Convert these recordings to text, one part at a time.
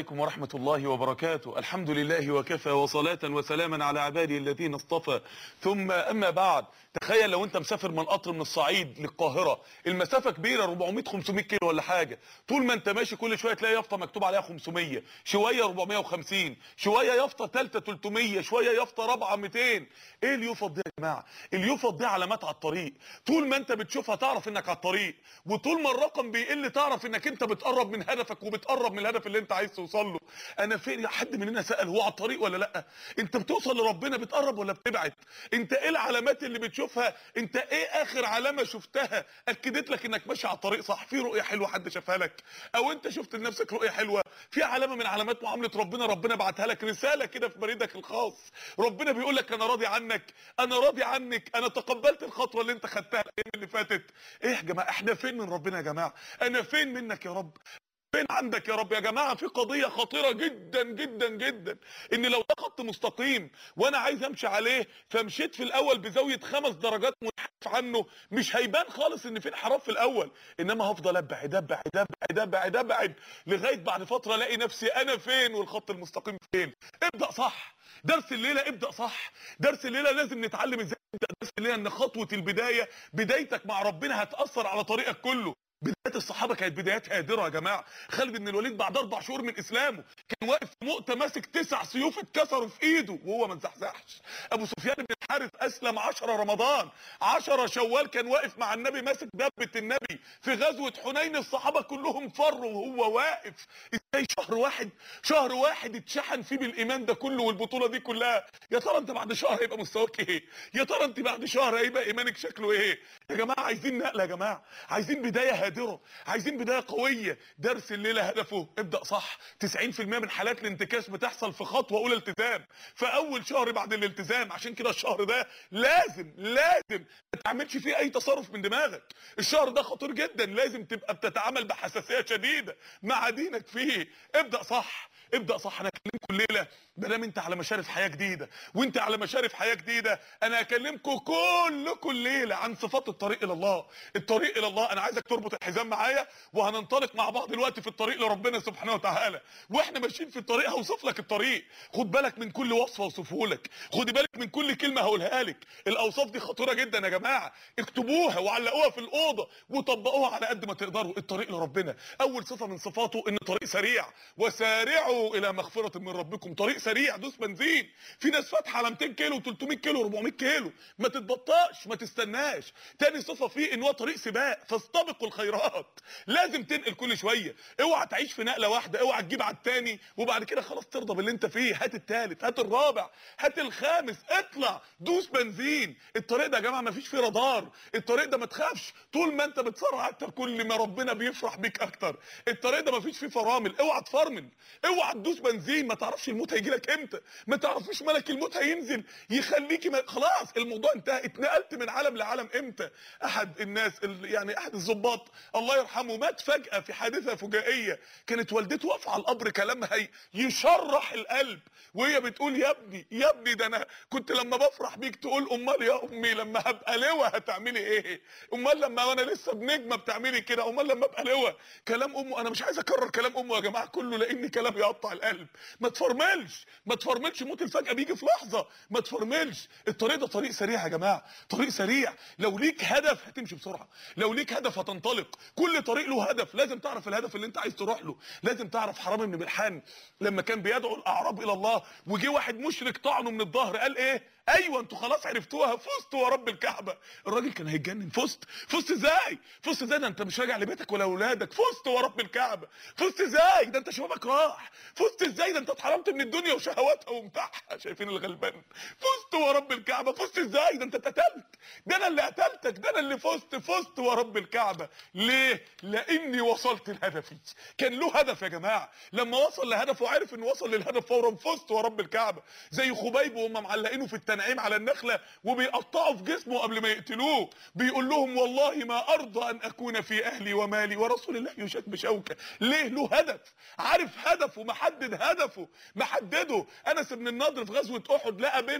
عليكم ورحمة الله وبركاته الحمد لله وكفى وصلاة وسلاما على عباده الذين اصطفى ثم أما بعد تخيل لو انت مسافر من قطر من الصعيد للقاهرة المسافة كبيرة 400 500 كيلو ولا حاجة طول ما انت ماشي كل شوية تلاقي يافطة مكتوب عليها 500 شوية 450 شوية يافطة ثالثة 300 شوية يافطة رابعة 200 ايه اليوفط دي يا جماعة اليوفط دي علامات على الطريق طول ما انت بتشوفها تعرف انك على الطريق وطول ما الرقم بيقل تعرف انك انت بتقرب من هدفك وبتقرب من الهدف اللي انت عايز توصل له انا فين حد مننا سأل هو على الطريق ولا لا انت بتوصل لربنا بتقرب ولا بتبعد انت ايه العلامات اللي بتشوفها انت ايه اخر علامة شفتها اكدت لك انك ماشي على الطريق صح في رؤية حلوة حد شافها لك او انت شفت لنفسك رؤية حلوة في علامة من علامات معاملة ربنا ربنا بعتها لك رسالة كده في بريدك الخاص ربنا بيقول لك انا راضي عنك انا راضي عنك انا تقبلت الخطوة اللي انت خدتها الايام اللي فاتت ايه يا جماعة احنا فين من ربنا يا جماعة انا فين منك يا رب فين عندك يا رب يا جماعه في قضيه خطيره جدا جدا جدا ان لو ده خط مستقيم وانا عايز امشي عليه فمشيت في الاول بزاويه خمس درجات منحرف عنه مش هيبان خالص ان في انحراف في الاول انما هفضل ابعد ابعد ابعد ابعد ابعد لغايه بعد فتره الاقي نفسي انا فين والخط المستقيم فين ابدا صح درس الليله ابدا صح درس الليله لازم نتعلم ازاي نبدا درس الليله ان خطوه البدايه بدايتك مع ربنا هتاثر على طريقك كله بدايات الصحابه كانت بدايات هادره يا جماعه خالد بن الوليد بعد اربع شهور من اسلامه كان واقف في مؤتة ماسك تسع سيوف اتكسروا في ايده وهو ما انزحزحش ابو سفيان بن الحارث اسلم 10 رمضان 10 شوال كان واقف مع النبي ماسك دبه النبي في غزوه حنين الصحابه كلهم فروا وهو واقف ازاي شهر واحد شهر واحد اتشحن فيه بالايمان ده كله والبطوله دي كلها يا ترى انت بعد شهر هيبقى مستواك ايه يا ترى انت بعد شهر هيبقى ايمانك شكله ايه يا جماعه عايزين نقله يا جماعه عايزين بدايه هادره عايزين بدايه قويه درس الليله هدفه ابدا صح 90% من حالات الانتكاس بتحصل في خطوه اولى التزام في اول شهر بعد الالتزام عشان كده الشهر ده لازم لازم ما تعملش فيه اي تصرف من دماغك الشهر ده خطير جدا لازم تبقى بتتعامل بحساسيه شديده مع دينك فيه ابدا صح ابدا صح انا اكلمكم الليله ما دام انت على مشارف حياه جديده وانت على مشارف حياه جديده انا اكلمكم كلكم الليله عن صفات الطريق الى الله الطريق الى الله انا عايزك تربط الحزام معايا وهننطلق مع بعض دلوقتي في الطريق لربنا سبحانه وتعالى واحنا ماشيين في الطريق هوصف لك الطريق خد بالك من كل وصفه اوصفه لك خد بالك من كل كلمه هقولها لك الاوصاف دي خطيره جدا يا جماعه اكتبوها وعلقوها في الاوضه وطبقوها على قد ما تقدروا الطريق لربنا اول صفه من صفاته ان طريق سريع وسارعوا الى مغفره من ربكم طريق سريع دوس بنزين في ناس فاتحه على 200 كيلو 300 كيلو 400 كيلو ما تتبطاش ما تستناش تاني صفه فيه ان هو طريق سباق فاستبقوا الخيرات لازم تنقل كل شويه اوعى تعيش في نقله واحده اوعى تجيب على التاني وبعد كده خلاص ترضى باللي انت فيه هات التالت هات الرابع هات الخامس اطلع دوس بنزين الطريق ده يا جماعه ما فيش فيه رادار الطريق ده ما تخافش طول ما انت بتسرع اكتر كل ما ربنا بيفرح بيك اكتر الطريق ده ما فيش فيه فرامل اوعى تفرمل اوعى تدوس بنزين ما تعرفش الموت هيجي لك امتى ما تعرفيش ملك الموت هينزل يخليكي ما... خلاص الموضوع انتهى اتنقلت من عالم لعالم امتى احد الناس ال... يعني احد الضباط الله يرحمه مات فجأة في حادثة فجائية كانت والدته واقفة على القبر كلامها ي- يشرح القلب وهي بتقول يا ابني يا ابني ده انا كنت لما بفرح بيك تقول امال يا امي لما هبقى لواء هتعملي ايه امال لما وانا لسه بنجمه بتعملي كده امال لما ابقى لواء كلام امه انا مش عايز اكرر كلام امه يا جماعه كله لان كلام يقطع القلب ما تفرملش ما تفرملش موت الفجأة بيجي في لحظة ما تفرملش الطريق ده طريق سريع يا جماعة طريق سريع لو ليك هدف هتمشي بسرعة لو ليك هدف هتنطلق كل طريق له هدف لازم تعرف الهدف اللي انت عايز تروح له لازم تعرف حرام بن ملحان لما كان بيدعو الاعراب الى الله وجي واحد مشرك طعنه من الظهر قال ايه ايوه انتوا خلاص عرفتوها فزتوا يا رب الكعبه الراجل كان هيتجنن فزت فزت ازاي فزت ازاي ده انت مش راجع لبيتك ولا اولادك فزت يا رب الكعبه فزت ازاي ده انت شبابك راح فزت ازاي ده انت اتحرمت من الدنيا وشهواتها ومتاعها شايفين الغلبان فزت يا رب الكعبه فزت ازاي ده انت اتقتلت ده انا اللي قتلتك ده انا اللي فزت فزت يا رب الكعبه ليه لاني وصلت لهدفي كان له هدف يا جماعه لما وصل لهدفه عرف انه وصل للهدف فورا فزت يا رب الكعبه زي خبيب وهم معلقينه في التنعيم على النخله وبيقطعوا في جسمه قبل ما يقتلوه بيقول لهم والله ما ارضى ان اكون في اهلي ومالي ورسول الله يشاد بشوكه ليه له هدف عارف هدفه محدد هدفه محدده انس بن النضر في غزوه احد لقى بينه وبين النبي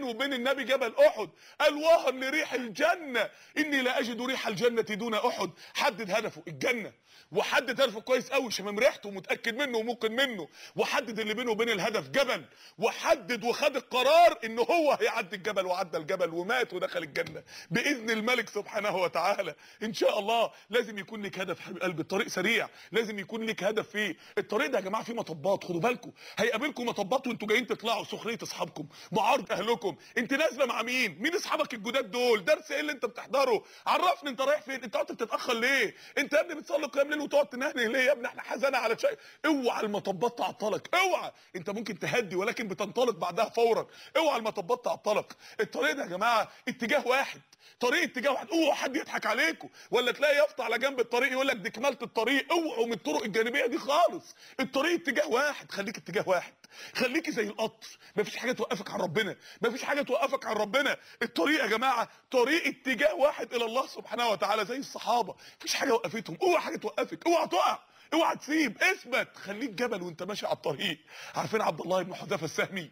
النبي جبل احد الوهر لريح الجنه اني لا اجد ريح الجنه دون احد حدد هدفه الجنه وحدد هدفه كويس قوي شمم ريحته ومتاكد منه وموقن منه وحدد اللي بينه وبين الهدف جبل وحدد وخد القرار ان هو هيعدي الجبل وعدى الجبل ومات ودخل الجنه باذن الملك سبحانه وتعالى ان شاء الله لازم يكون لك هدف حبيب قلبي الطريق سريع لازم يكون لك هدف فيه الطريق ده يا جماعه فيه مطبات خدوا بالكم هيقابلكم مطبات وانتوا جايين تطلعوا سخريه اصحابكم معارض اهلكم انت نازله مع مين مين اصحابك الجداد دول درس ايه اللي انت بتحضره عرفني انت رايح فين انت قعدت بتتاخر ليه انت يا ابني بتصلي قيام ليل وتقعد تنهنه ليه يا ابني احنا حزانه على شيء اوعى المطبات تعطلك اوعى انت ممكن تهدي ولكن بتنطلق بعدها فورا اوعى المطبات تعطلك الطريق ده يا جماعه اتجاه واحد طريق اتجاه واحد اوعى حد يضحك عليكم ولا تلاقي يافطه على جنب الطريق يقول لك دي كمالة الطريق اوعوا من الطرق الجانبيه دي خالص الطريق اتجاه واحد خليك اتجاه واحد خليكي زي القطر مفيش حاجه توقفك عن ربنا مفيش حاجه توقفك عن ربنا الطريق يا جماعه طريق اتجاه واحد الى الله سبحانه وتعالى زي الصحابه مفيش حاجه وقفتهم اوعى حاجه توقفك اوعى تقع اوعى تسيب اثبت خليك جبل وانت ماشي على الطريق عارفين عبد الله بن حذافه السهمي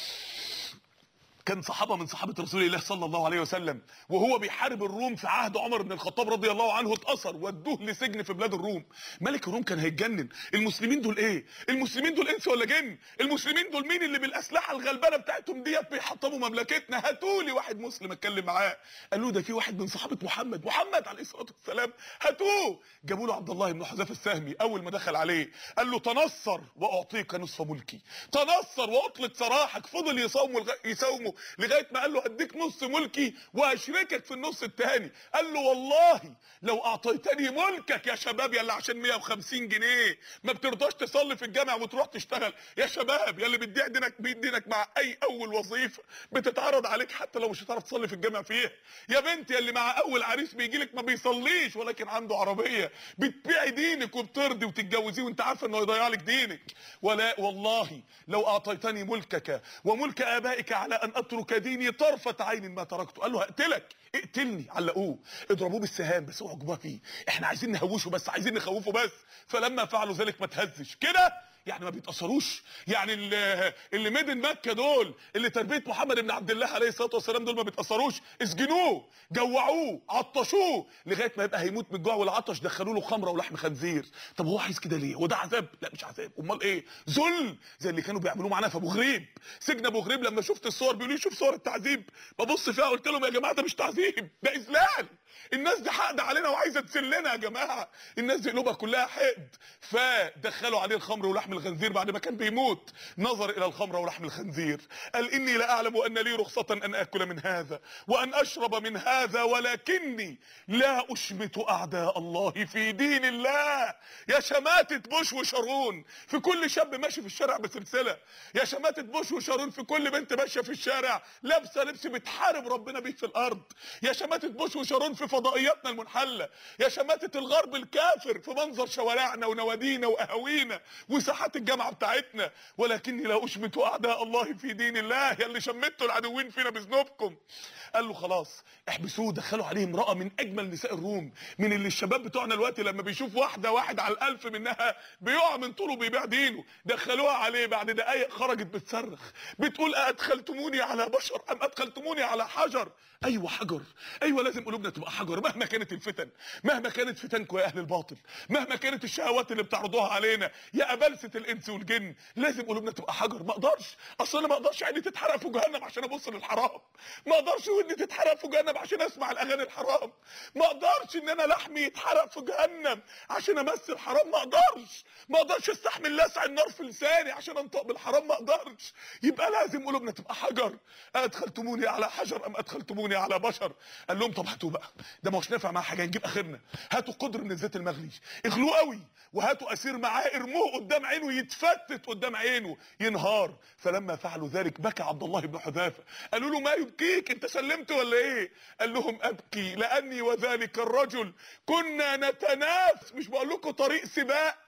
كان صحابه من صحابه رسول الله صلى الله عليه وسلم وهو بيحارب الروم في عهد عمر بن الخطاب رضي الله عنه اتأثر ودوه لسجن في بلاد الروم ملك الروم كان هيتجنن المسلمين دول ايه المسلمين دول انس ولا جن المسلمين دول مين اللي بالاسلحه الغلبانه بتاعتهم ديت بيحطموا مملكتنا هاتوا لي واحد مسلم اتكلم معاه قال له ده في واحد من صحابه محمد محمد عليه الصلاه والسلام هاتوه جابوا له عبد الله بن حذافه السهمي اول ما دخل عليه قال له تنصر واعطيك نصف ملكي تنصر واطلق سراحك فضل يصوم والغ... يساومه لغايه ما قال له هديك نص ملكي وهشركك في النص الثاني قال له والله لو اعطيتني ملكك يا شباب يا اللي عشان 150 جنيه ما بترضاش تصلي في الجامع وتروح تشتغل يا شباب يا اللي بتبيع دينك بيع دينك مع اي اول وظيفه بتتعرض عليك حتى لو مش هتعرف تصلي في الجامع فيها يا بنت يا اللي مع اول عريس بيجي لك ما بيصليش ولكن عنده عربيه بتبيعي دينك وبترضي وتتجوزيه وانت عارفه انه هيضيع لك دينك ولا والله لو اعطيتني ملكك وملك ابائك على ان اترك ديني طرفه عين ما تركته قال له هقتلك اقتلني علقوه اضربوه بالسهام بس اوعوا جواه فيه احنا عايزين نهوشه بس عايزين نخوفه بس فلما فعلوا ذلك ما تهزش كده يعني ما بيتاثروش يعني اللي, اللي مدن مكه دول اللي تربيه محمد بن عبد الله عليه الصلاه والسلام دول ما بيتاثروش اسجنوه جوعوه عطشوه لغايه ما يبقى هيموت من الجوع والعطش دخلوا له خمره ولحم خنزير طب هو عايز كده ليه هو ده عذاب لا مش عذاب امال ايه ذل زي اللي كانوا بيعملوه معانا في ابو غريب سجن ابو غريب لما شفت الصور بيقولوا لي شوف صور التعذيب ببص فيها قلت لهم يا جماعه ده مش تعذيب ده اذلال الناس دي حقد علينا وعايزه تذلنا يا جماعه الناس دي قلوبها كلها حقد فدخلوا عليه الخمر ولحم الخنزير بعد ما كان بيموت نظر الى الخمر ولحم الخنزير قال اني لا اعلم ان لي رخصه ان اكل من هذا وان اشرب من هذا ولكني لا اشمت اعداء الله في دين الله يا شماتة بوش وشارون في كل شاب ماشي في الشارع بسلسله يا شماتة بوش وشارون في كل بنت ماشيه في الشارع لابسه لبس بتحارب ربنا بيه في الارض يا شماتة بوش وشارون في فضائياتنا المنحله يا شماتة الغرب الكافر في منظر شوارعنا ونوادينا وقهاوينا وساحات الجامعه بتاعتنا ولكني لا اشمت اعداء الله في دين الله يا اللي شمتوا العدوين فينا بذنوبكم قال له خلاص احبسوه دخلوا عليه امراه من اجمل نساء الروم من اللي الشباب بتوعنا دلوقتي لما بيشوف واحده واحد على الالف منها بيقع من طوله بيبيع دينه دخلوها عليه بعد دقايق خرجت بتصرخ بتقول ادخلتموني على بشر ام ادخلتموني على حجر ايوه حجر ايوه لازم قلوبنا تبقى حجر مهما كانت الفتن مهما كانت فتنكم يا اهل الباطل مهما كانت الشهوات اللي بتعرضوها علينا يا ابلسه الانس والجن لازم قلوبنا تبقى حجر ما اقدرش اصل انا ما اقدرش عيني تتحرق في جهنم عشان ابص للحرام ما اقدرش ودني تتحرق في جهنم عشان اسمع الاغاني الحرام ما اقدرش ان انا لحمي يتحرق في جهنم عشان امثل حرام ما اقدرش ما اقدرش استحمل لسع النار في لساني عشان انطق بالحرام ما اقدرش يبقى لازم قلوبنا تبقى حجر ادخلتموني على حجر ام ادخلتموني على بشر قال لهم طب هاتوا بقى ده ما هوش نافع مع حاجه نجيب اخرنا هاتوا قدر من الزيت المغلي اغلوه قوي وهاتوا اسير معاه ارموه قدام عينه يتفتت قدام عينه ينهار فلما فعلوا ذلك بكى عبد الله بن حذافه قالوا له ما يبكيك انت سلمت ولا ايه قال لهم ابكي لاني وذلك الرجل كنا نتنافس مش بقول لكم طريق سباق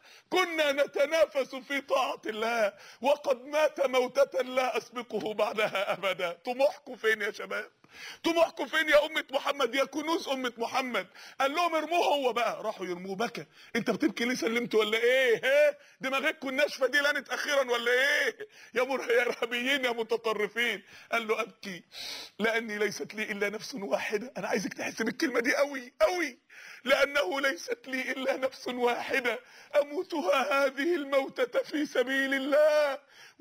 كنا نتنافس في طاعة الله وقد مات موتة لا أسبقه بعدها أبدا طموحكم فين يا شباب طموحكم فين يا أمة محمد يا كنوز أمة محمد قال لهم ارموه هو بقى راحوا يرموه بكى انت بتبكي ليه سلمت ولا ايه ها دماغكم الناشفة دي لانت أخيرا ولا ايه يا مر يا إرهابيين يا متطرفين قال له أبكي لأني ليست لي إلا نفس واحدة أنا عايزك تحس بالكلمة دي قوي قوي لأنه ليست لي إلا نفس واحدة أموتها هذه الموتة في سبيل الله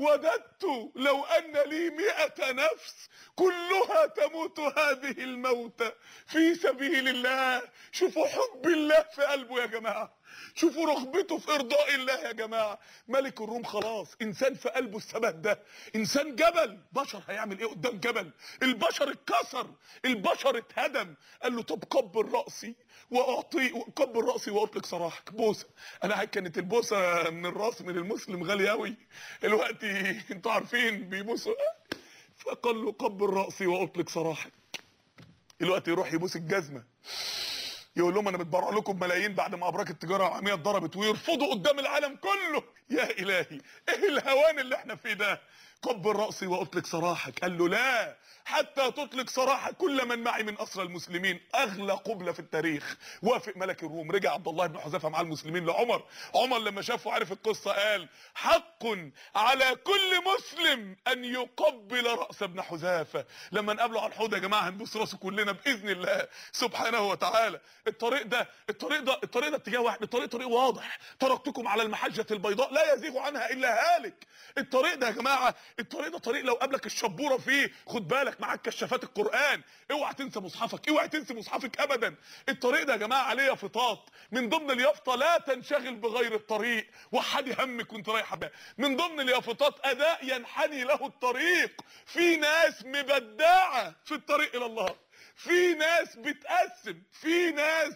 وددت لو أن لي مئة نفس كلها تموت هذه الموتة في سبيل الله شوفوا حب الله في قلبه يا جماعة شوفوا رغبته في ارضاء الله يا جماعه ملك الروم خلاص انسان في قلبه الثبات ده انسان جبل بشر هيعمل ايه قدام جبل البشر اتكسر البشر اتهدم قال له طب كبر راسي واعطي كبر راسي واطلق سراحك بوسه انا كانت البوسه من الراس من المسلم غاليه قوي دلوقتي انتوا عارفين بيبوسوا فقال له كبر راسي واطلق سراحك دلوقتي يروح يبوس الجزمه يقول لهم انا متبرع لكم ملايين بعد ما ابراج التجاره العالميه اتضربت ويرفضوا قدام العالم كله يا الهي ايه الهوان اللي احنا فيه ده كبر راسي واطلق سراحك قال له لا حتى تطلق سراح كل من معي من اسرى المسلمين اغلى قبله في التاريخ وافق ملك الروم رجع عبد الله بن حذيفه مع المسلمين لعمر عمر لما شافه عرف القصه قال حق على كل مسلم ان يقبل راس ابن حذافه لما نقابله على الحوض يا جماعه هنبوس راسه كلنا باذن الله سبحانه وتعالى الطريق ده الطريق ده الطريق ده اتجاه واحد الطريق طريق واضح تركتكم على المحجه البيضاء لا يزيغ عنها الا هالك الطريق ده يا جماعه الطريق ده طريق لو قابلك الشبوره فيه خد بالك معاك كشافات القران اوعى تنسى مصحفك اوعى تنسى مصحفك ابدا الطريق ده يا جماعه عليه يافطات من ضمن اليافطه لا تنشغل بغير الطريق وحدي همك وانت رايحه بقى من ضمن اليافطات اداء ينحني له الطريق في ناس مبدعه في الطريق الى الله في ناس بتقسم في ناس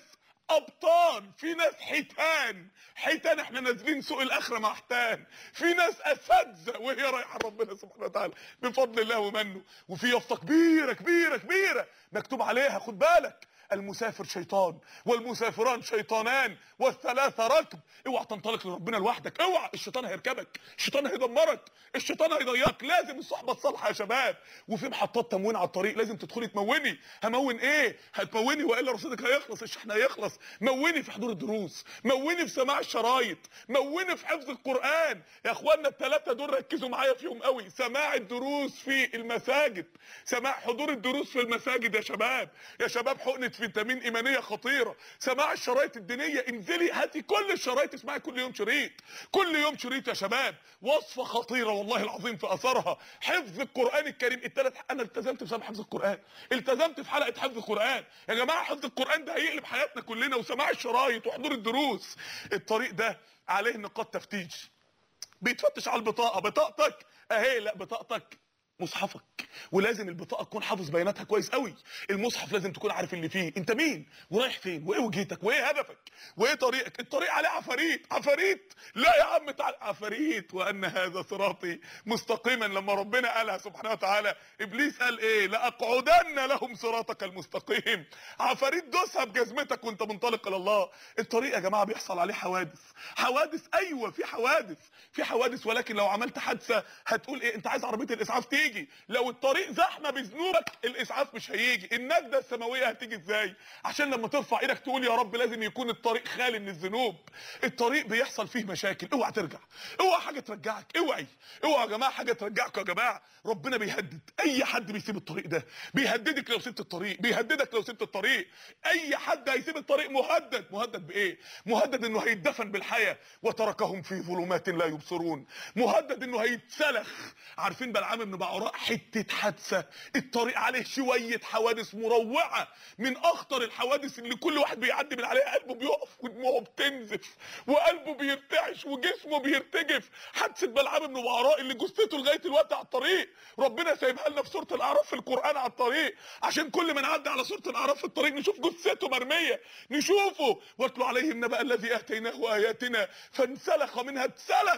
ابطال في ناس حيتان حيتان احنا نازلين سوق الاخره مع حيتان في ناس اساتذه وهي رايحه ربنا سبحانه وتعالى بفضل الله ومنه وفي يافطه كبيره كبيره كبيره مكتوب عليها خد بالك المسافر شيطان والمسافران شيطانان والثلاثه ركب اوعى تنطلق لربنا لوحدك اوعى الشيطان هيركبك الشيطان هيدمرك الشيطان هيضيعك لازم الصحبه الصالحه يا شباب وفي محطات تموين على الطريق لازم تدخلي تموني همون ايه هتموني والا رصيدك هيخلص الشحن هيخلص موني في حضور الدروس موني في سماع الشرايط موني في حفظ القران يا اخوانا الثلاثه دول ركزوا معايا فيهم قوي سماع الدروس في المساجد سماع حضور الدروس في المساجد يا شباب يا شباب حقنه فيتامين ايمانيه خطيره سماع الشرايط الدينيه انزلي هاتي كل الشرايط اسمعي كل يوم شريط كل يوم شريط يا شباب وصفه خطيره والله العظيم في اثرها حفظ القران الكريم الثلاث انا التزمت بسبب حفظ القران التزمت في حلقه حفظ القران يا جماعه حفظ القران ده هيقلب حياتنا كلنا وسماع الشرايط وحضور الدروس الطريق ده عليه نقاط تفتيش بيتفتش على البطاقه بطاقتك اهي لا بطاقتك مصحفك ولازم البطاقه تكون حافظ بياناتها كويس قوي المصحف لازم تكون عارف اللي فيه انت مين ورايح فين وايه وجهتك وايه هدفك وايه طريقك الطريق عليه عفاريت عفاريت لا يا عم تعال عفاريت وان هذا صراطي مستقيما لما ربنا قالها سبحانه وتعالى ابليس قال ايه لاقعدن لهم صراطك المستقيم عفاريت دوسها بجزمتك وانت منطلق الى الله الطريق يا جماعه بيحصل عليه حوادث حوادث ايوه في حوادث في حوادث ولكن لو عملت حادثه هتقول ايه انت عايز عربيه الاسعاف تيجي لو الطريق زحمه بذنوبك الاسعاف مش هيجي النجده السماويه هتيجي ازاي عشان لما ترفع ايدك تقول يا رب لازم يكون الطريق خالي من الذنوب الطريق بيحصل فيه مشاكل اوعى ترجع اوعى حاجه ترجعك اوعي اوعى يا جماعه حاجه ترجعكم يا جماعه ربنا بيهدد اي حد بيسيب الطريق ده بيهددك لو سبت الطريق بيهددك لو سبت الطريق اي حد هيسيب الطريق مهدد مهدد بايه مهدد انه هيتدفن بالحياه وتركهم في ظلمات لا يبصرون مهدد انه هيتسلخ عارفين بلعام بن بعوراء حته حادثه الطريق عليه شويه حوادث مروعه من اخطر الحوادث اللي كل واحد بيعدي من عليها قلبه بيقف ودموعه بتنزف وقلبه بيرتعش وجسمه بيرتجف حادثه بلعام بن بعوراء اللي جثته لغايه دلوقتي على الطريق ربنا سايبها لنا في سوره الاعراف في القران على الطريق عشان كل ما نعدي على سوره الاعراف في الطريق نشوف جثته مرميه نشوفه واتلو عليهم نبأ الذي اتيناه اياتنا فانسلخ منها اتسلخ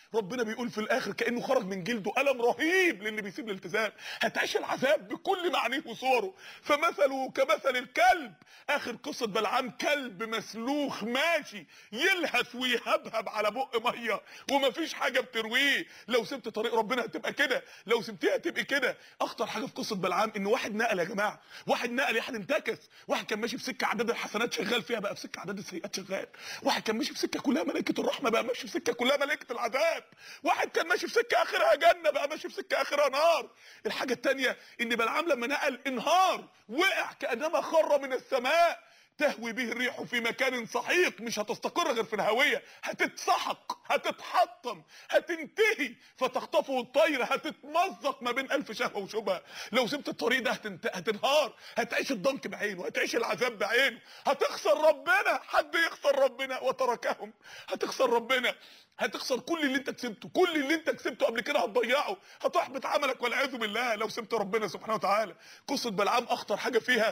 ربنا بيقول في الاخر كانه خرج من جلده الم رهيب للي بيسيب الالتزام هتعيش العذاب بكل معانيه وصوره فمثله كمثل الكلب اخر قصه بلعام كلب مسلوخ ماشي يلهث ويهبهب على بق ميه ومفيش حاجه بترويه لو سبت طريق ربنا هتبقى كده لو سبتيها هتبقى كده اخطر حاجه في قصه بلعام ان واحد نقل يا جماعه واحد نقل واحد انتكس واحد كان ماشي في سكه عدد الحسنات شغال فيها بقى في سكه عدد السيئات شغال واحد كان ماشي في سكه كلها ملائكه الرحمه بقى ماشي في سكه كلها ملائكه العذاب واحد كان ماشي في سكه اخرها جنه بقى ماشي في سكه اخرها نار الحاجه الثانيه ان بلعام لما نقل انهار وقع كانما خر من السماء تهوي به الريح في مكان سحيق مش هتستقر غير في الهوية هتتسحق هتتحطم هتنتهي فتخطفه الطير هتتمزق ما بين ألف شهوة وشبهة لو سبت الطريق ده هتنت... هتنهار هتعيش الضنك بعينه هتعيش العذاب بعينه هتخسر ربنا حد يخسر ربنا وتركهم هتخسر ربنا هتخسر كل اللي انت كسبته كل اللي انت كسبته قبل كده هتضيعه هتحبط عملك والعياذ بالله لو سبت ربنا سبحانه وتعالى قصة بلعام اخطر حاجة فيها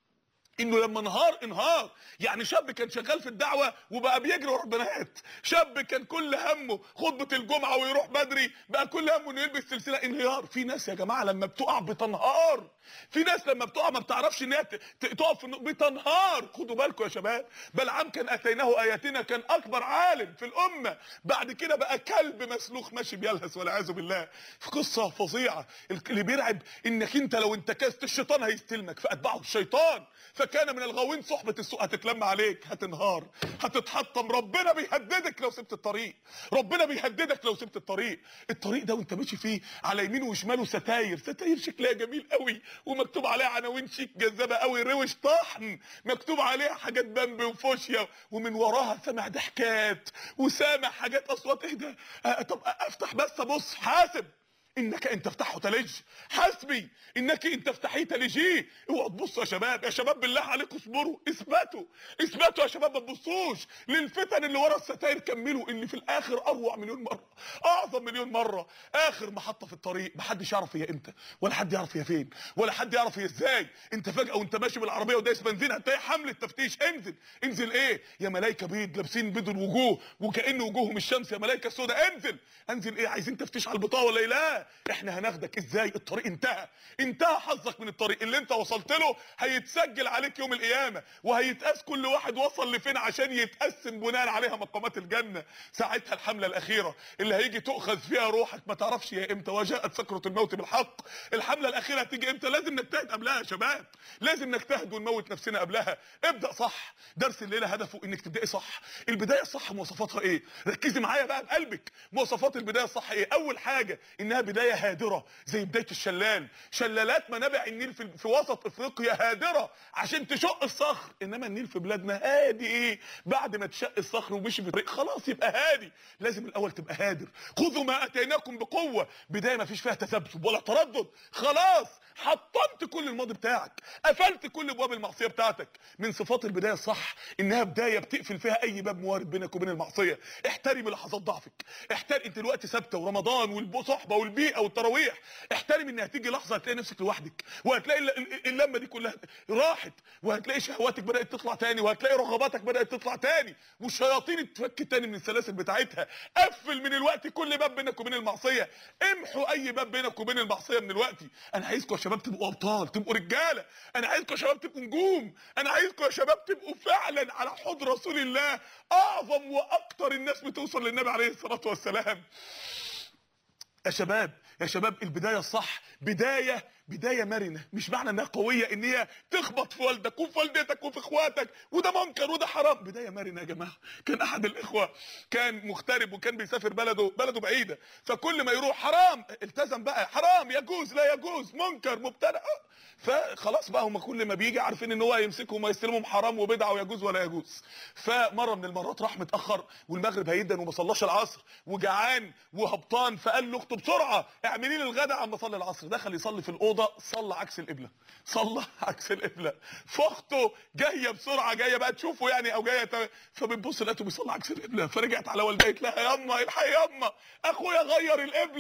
انه لما انهار انهار يعني شاب كان شغال في الدعوه وبقى بيجري ورا البنات شاب كان كل همه خطبه الجمعه ويروح بدري بقى كل همه انه يلبس سلسله انهيار في ناس يا جماعه لما بتقع بتنهار في ناس لما بتقع ما بتعرفش ان هي ت- ت- تقف في النق- بتنهار خدوا بالكم يا شباب بلعام كان اتيناه اياتنا كان اكبر عالم في الامه بعد كده بقى كلب مسلوخ ماشي بيلهث والعياذ بالله في قصه فظيعه اللي بيرعب انك انت لو انتكست الشيطان هيستلمك فاتبعه الشيطان فكان من الغاوين صحبه السوء هتتلم عليك هتنهار هتتحطم ربنا بيهددك لو سبت الطريق ربنا بيهددك لو سبت الطريق الطريق ده وانت ماشي فيه على يمينه وشماله ستاير ستاير شكلها جميل قوي ومكتوب عليها عناوين شيك جذابه قوي روش طحن مكتوب عليها حاجات بامب وفوشيا ومن وراها سامع ضحكات وسامع حاجات اصوات ايه ده آه، طب افتح بس ابص حاسب انك ان تفتحه تلج حسبي انك ان تفتحيه تلجيه اوعوا تبصوا يا شباب يا شباب بالله عليكم اصبروا اثبتوا اثبتوا يا شباب ما تبصوش للفتن اللي ورا الستاير كملوا اللي في الاخر اروع مليون مره اعظم مليون مره اخر محطه في الطريق محدش يعرف هي امتى ولا حد يعرف هي فين ولا حد يعرف هي ازاي انت فجاه وانت ماشي بالعربيه ودايس بنزين هتلاقي حمله تفتيش انزل انزل ايه يا ملايكه بيض لابسين بيض الوجوه وكأن وجوههم الشمس يا ملايكه السوداء انزل انزل ايه عايزين تفتيش على البطاقه ولا إيه؟ لا احنا هناخدك ازاي الطريق انتهى انتهى حظك من الطريق اللي انت وصلت له هيتسجل عليك يوم القيامه وهيتقاس كل واحد وصل لفين عشان يتقسم بناء عليها مقامات الجنه ساعتها الحمله الاخيره اللي هيجي تؤخذ فيها روحك ما تعرفش هي امتى وجاءت سكره الموت بالحق الحمله الاخيره هتيجي امتى لازم نجتهد قبلها يا شباب لازم نجتهد ونموت نفسنا قبلها ابدا صح درس الليله هدفه انك تبداي صح البدايه الصح مواصفاتها ايه ركزي معايا بقى بقلبك مواصفات البدايه الصح ايه اول حاجه انها بدايه هادره زي بدايه الشلال شلالات منابع النيل في, في وسط افريقيا هادره عشان تشق الصخر انما النيل في بلادنا هادي ايه بعد ما تشق الصخر ومشي في الطريق خلاص يبقى هادي لازم الاول تبقى هادر خذوا ما اتيناكم بقوه بدايه ما فيش فيها تذبذب ولا تردد خلاص حطمت كل الماضي بتاعك قفلت كل ابواب المعصيه بتاعتك من صفات البدايه الصح انها بدايه بتقفل فيها اي باب موارد بينك وبين المعصيه احترمي لحظات ضعفك احترم انت دلوقتي ثابته ورمضان والصحبه والبيئه والتراويح احترم ان هتيجي لحظه هتلاقي نفسك لوحدك وهتلاقي الل- الل- اللمه دي كلها راحت وهتلاقي شهواتك بدات تطلع تاني وهتلاقي رغباتك بدات تطلع تاني والشياطين اتفك تاني من السلاسل بتاعتها قفل من الوقت كل باب بينك وبين المعصيه امحوا اي باب بينك وبين المعصيه من الوقت انا عايزكم يا شباب تبقوا ابطال تبقوا رجاله انا عايزكم يا شباب تبقوا نجوم انا عايزكم يا شباب تبقوا فعلا على حوض رسول الله اعظم واكتر الناس بتوصل للنبي عليه الصلاه والسلام يا شباب يا شباب البدايه الصح بدايه بدايه مرنه مش معنى انها قويه ان هي تخبط في والدك وفي والدتك وفي اخواتك وده منكر وده حرام بدايه مرنه يا جماعه كان احد الاخوه كان مغترب وكان بيسافر بلده بلده بعيده فكل ما يروح حرام التزم بقى حرام يجوز لا يجوز منكر مبتدع فخلاص بقى هم كل ما بيجي عارفين ان هو هيمسكهم ويستلمهم حرام وبدعه ويجوز ولا يجوز فمره من المرات راح متاخر والمغرب هيدن وما صلاش العصر وجعان وهبطان فقال لاخته بسرعه اعملي لي الغداء عم اصلي العصر دخل يصلي في الاوضه صلى عكس القبله صلى عكس القبله فاخته جايه بسرعه جايه بقى تشوفه يعني او جايه ت... فبتبص لقيته بيصلي عكس القبله فرجعت على والدها قالت لها ياما الحقي ياما اخويا غير القبله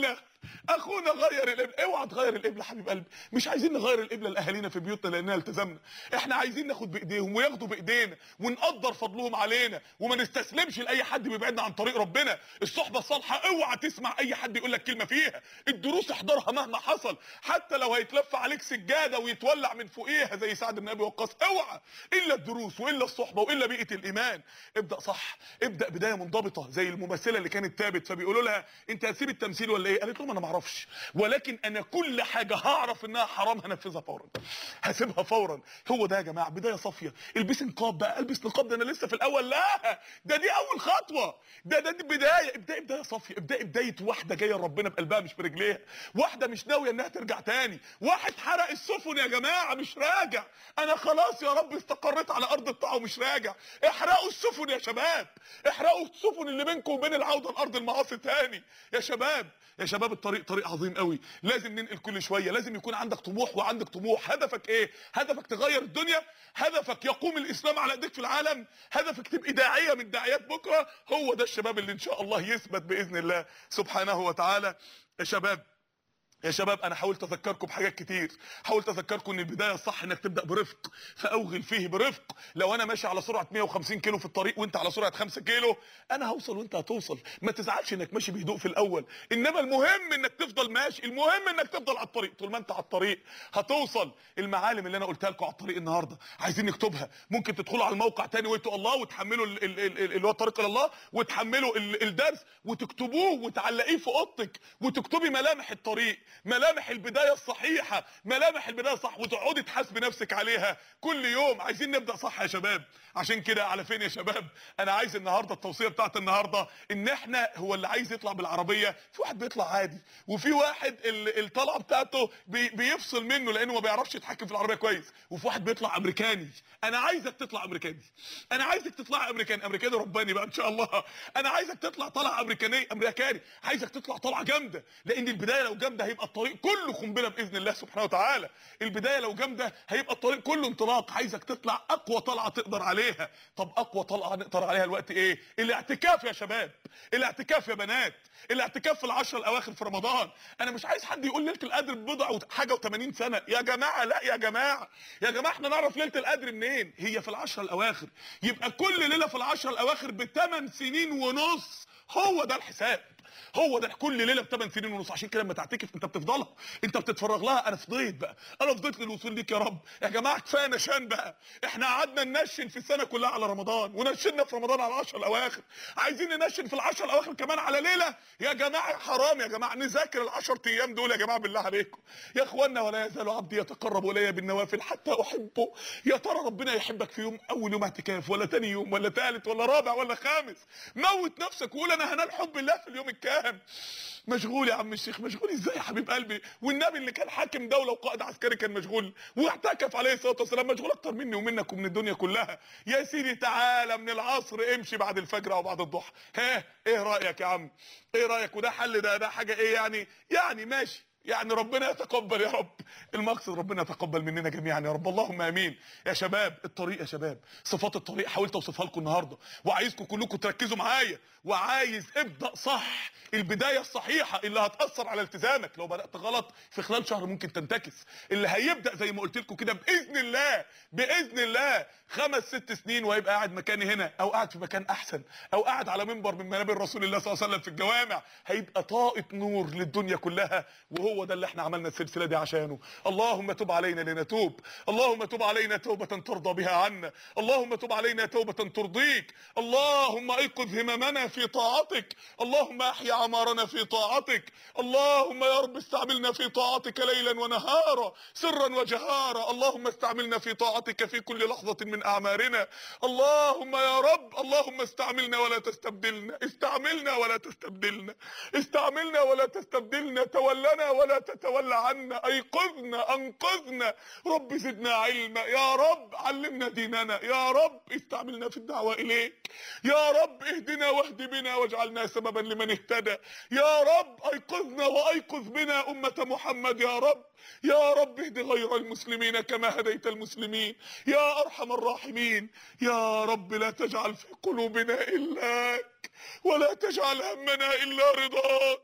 اخونا غير القبله اوعى تغير القبله حبيب قلبي مش عايزين نغير القبله لاهالينا في بيوتنا لاننا التزمنا احنا عايزين ناخد بايديهم وياخدوا بايدينا ونقدر فضلهم علينا وما نستسلمش لاي حد بيبعدنا عن طريق ربنا الصحبه الصالحه اوعى تسمع اي حد يقول لك كلمه فيها الدروس احضرها مهما حصل حتى لو هيتلف عليك سجاده ويتولع من فوقيها زي سعد بن ابي وقاص اوعى الا الدروس والا الصحبه والا بيئه الايمان ابدا صح ابدا بدايه منضبطه زي الممثله اللي كانت تابت فبيقولوا لها انت هتسيب التمثيل ولا ايه قالت لهم انا ما اعرفش ولكن انا كل حاجه هعرف انها حرام هنفذها فورا هسيبها فورا هو ده يا جماعه بدايه صافيه البسي نقاب بقى البس نقاب ده انا لسه في الاول لا ده دي اول خطوه ده ده دي بدايه ابداي بدايه صافيه ابداي بدايه واحده جايه ربنا بقلبها مش برجليها واحده مش ناويه انها ترجع تاني واحد حرق السفن يا جماعه مش راجع انا خلاص يا رب استقريت على ارض الطاعه ومش راجع احرقوا السفن يا شباب احرقوا السفن اللي بينكم وبين العوده لارض المعاصي تاني يا شباب يا شباب الطريق طريق عظيم قوي لازم ننقل كل شويه لازم يكون عندك طموح وعندك طموح هدفك ايه هدفك تغير الدنيا هدفك يقوم الاسلام على ايديك في العالم هدفك تبقى داعيه من داعيات بكره هو ده الشباب اللي ان شاء الله يثبت باذن الله سبحانه وتعالى يا شباب يا شباب انا حاولت اذكركم بحاجات كتير حاولت اذكركم ان البدايه الصح انك تبدا برفق فاوغل فيه برفق لو انا ماشي على سرعه 150 كيلو في الطريق وانت على سرعه 5 كيلو انا هوصل وانت هتوصل ما تزعلش انك ماشي بهدوء في الاول انما المهم انك تفضل ماشي المهم انك تفضل على الطريق طول ما انت على الطريق هتوصل المعالم اللي انا قلتها لكم على الطريق النهارده عايزين نكتبها ممكن تدخلوا على الموقع تاني وانتوا الله وتحملوا ال- ال- ال- ال- اللي هو الطريق الى الله وتحملوا ال- الدرس وتكتبوه وتعلقيه في اوضتك وتكتبي ملامح الطريق ملامح البدايه الصحيحه ملامح البدايه الصح وتقعدي تحاسبي نفسك عليها كل يوم عايزين نبدا صح يا شباب عشان كده على فين يا شباب انا عايز النهارده التوصيه بتاعت النهارده ان احنا هو اللي عايز يطلع بالعربيه في واحد بيطلع عادي وفي واحد ال- الطلعه بتاعته بي بيفصل منه لانه ما بيعرفش يتحكم في العربيه كويس وفي واحد بيطلع امريكاني انا عايزك تطلع امريكاني انا عايزك تطلع امريكاني امريكاني رباني بقى ان شاء الله انا عايزك تطلع طلعه امريكاني امريكاني عايزك تطلع طلعه جامده لان البدايه لو جامده هيبقى الطريق كله قنبله باذن الله سبحانه وتعالى البدايه لو جامده هيبقى الطريق كله انطلاق عايزك تطلع اقوى طلعه تقدر عليها طب اقوى طلعه نقدر عليها الوقت ايه الاعتكاف يا شباب الاعتكاف يا بنات الاعتكاف في العشر الاواخر في رمضان انا مش عايز حد يقول ليله القدر ببضع وت- حاجه و80 سنه يا جماعه لا يا جماعه يا جماعه احنا نعرف ليله القدر منين هي في العشر الاواخر يبقى كل ليله في العشر الاواخر بثمان سنين ونص هو ده الحساب هو ده كل ليله بثمان سنين ونص عشان كده لما تعتكف انت بتفضلها انت بتتفرغ لها انا فضيت بقى انا فضيت للوصول ليك يا رب يا جماعه كفايه نشان بقى احنا قعدنا ننشن في السنه كلها على رمضان ونشنا في رمضان على العشر الاواخر عايزين ننشن في العشر الاواخر كمان على ليله يا جماعه حرام يا جماعه نذاكر العشر ايام دول يا جماعه بالله عليكم يا اخوانا ولا يزال عبدي يتقرب الي بالنوافل حتى احبه يا ترى ربنا يحبك في يوم اول يوم اعتكاف ولا تاني يوم ولا تالت ولا رابع ولا خامس موت نفسك وقول انا هنال حب الله في اليوم الكام مشغول يا عم الشيخ مشغول ازاي يا حبيب قلبي والنبي اللي كان حاكم دوله وقائد عسكري كان مشغول واعتكف عليه الصلاه والسلام مشغول اكتر مني ومنك ومن الدنيا كلها يا سيدي تعالى من العصر امشي بعد الفجر او بعد الضحى ها ايه رايك يا عم ايه رايك وده حل ده ده حاجه ايه يعني يعني ماشي يعني ربنا يتقبل يا رب المقصد ربنا يتقبل مننا جميعا يا رب اللهم امين يا شباب الطريق يا شباب صفات الطريق حاولت اوصفها لكم النهارده وعايزكم كلكم تركزوا معايا وعايز ابدا صح البدايه الصحيحه اللي هتاثر على التزامك لو بدات غلط في خلال شهر ممكن تنتكس اللي هيبدا زي ما قلت لكم كده باذن الله باذن الله خمس ست سنين وهيبقى قاعد مكاني هنا او قاعد في مكان احسن او قاعد على منبر من منابر رسول الله صلى الله عليه وسلم في الجوامع هيبقى طاقه نور للدنيا كلها وهو ده اللي احنا عملنا السلسله دي عشانه اللهم تب علينا لنتوب اللهم تب علينا توبه ترضى بها عنا اللهم تب علينا توبه ترضيك اللهم ايقظ هممنا في طاعتك اللهم احيا اعمارنا في طاعتك اللهم يا رب استعملنا في طاعتك ليلا ونهارا سرا وجهارا اللهم استعملنا في طاعتك في كل لحظه من اعمارنا اللهم يا رب اللهم استعملنا ولا تستبدلنا استعملنا ولا تستبدلنا استعملنا ولا تستبدلنا تولنا ولا تتولى عنا ايقظنا انقذنا رب زدنا علما يا رب علمنا ديننا يا رب استعملنا في الدعوة اليك يا رب اهدنا واهد بنا واجعلنا سببا لمن اهتدى يا رب ايقظنا وايقظ بنا امة محمد يا رب يا رب اهد غير المسلمين كما هديت المسلمين يا ارحم الراحمين يا رب لا تجعل في قلوبنا الاك ولا تجعل همنا الا رضاك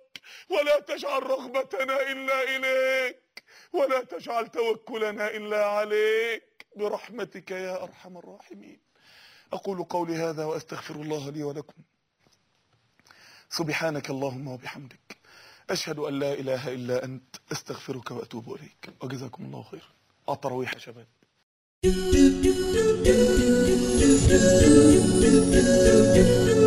ولا تجعل رغبتنا إلا إليك ولا تجعل توكلنا إلا عليك برحمتك يا أرحم الراحمين أقول قولي هذا وأستغفر الله لي ولكم سبحانك اللهم وبحمدك أشهد أن لا إله إلا أنت أستغفرك وأتوب إليك وجزاكم الله خير التراويح يا شباب do do do do do do do do do do